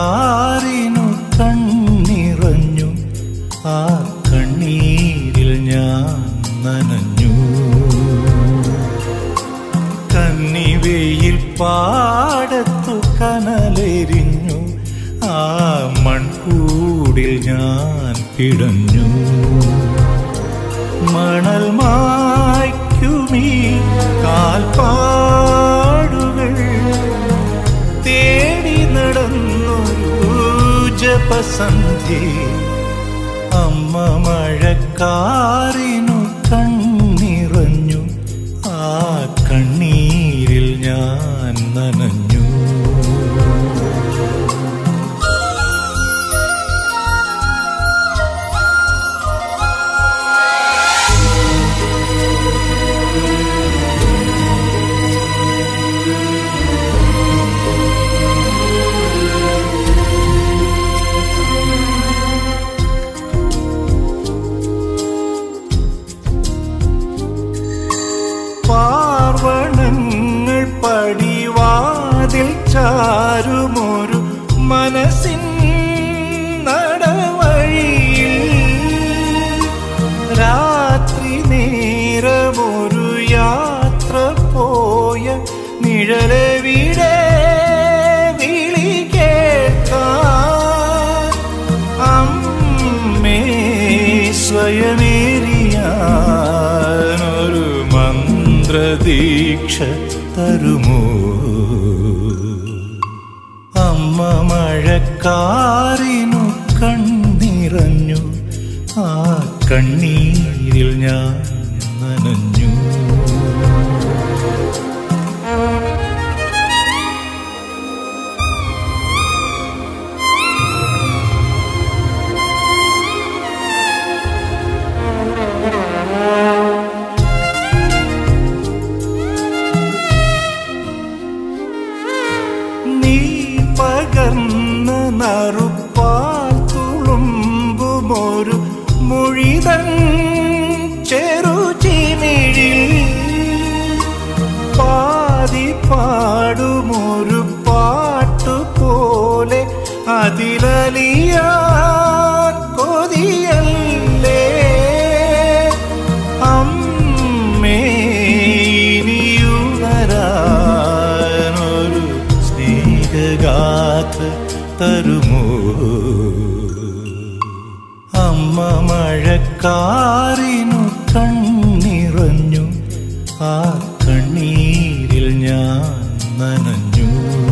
മഴക്കാറിനു കണ്ണിറഞ്ഞു ആ കണ്ണീരിൽ ഞാൻ നനഞ്ഞു കന്നിവെയിൽ പാടത്തു കനലെരിഞ്ഞു ആ മൺകൂടിൽ ഞാൻ പിടഞ്ഞു മണൽ മായ്ക്കുമീ കാൽപ്പാടുകൾ തേടി നടന്നൊരു ജപസന്ധി അമ്മ മഴക്കാറിനു കണ്ണിറഞ്ഞു ആ കണ്ണീരിൽ ഞാൻ നനഞ്ഞു പാർവണങ്ങൾ പടിവാതിൽ ചാരുമൊരു മനസ്സിൻ നടവഴിയിൽ രാത്രി നേരമൊരു യാത്ര പോയ നിഴലവിടെ വിളി കേൾക്കാൻ അമ്മേ സ്വയമേറിയാനൊരു മന്ത്രദീക്ഷ തരുമോ അമ്മ മഴക്കാറിനു കണ്ണിറഞ്ഞു ആ കണ്ണീരിൽ ഞാൻ നനഞ്ഞു നീ പകർന്ന നറുപ്പാൽ തുളുമ്പുമൊരു മൊഴിതൻ ചെറുചിമിഴിൽ പാതി പാടുമൊരു പാട്ടു പോലെ അതിലലിയാൻ കൊതിയല്ലേ അമ്മേ ഇനിയുണരാനൊരു സ്നേഹഗാഥ തരുമോ അമ്മ മഴക്കാറിനു കണ്ണിറഞ്ഞു ആ കണ്ണീരിൽ ഞാൻ നനഞ്ഞു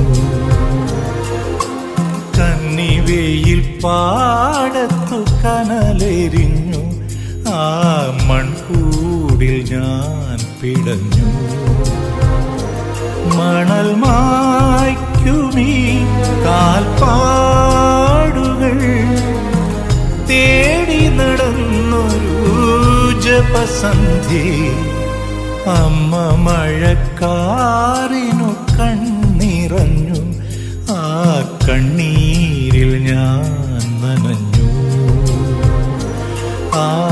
കന്നിവെയിൽ പാടത്തു കനലെരിഞ്ഞു ആ മൺകൂടിൽ ഞാൻ പിടഞ്ഞു മണൽ മായ്ക്കുമീ കാൽപ്പാടുകൾ തേടി നടന്നൊരു ജപസന്ധി അമ്മ മഴക്കാറിനു കണ്ണിറഞ്ഞു ആ കണ്ണീരിൽ ഞാൻ നനഞ്ഞു ആ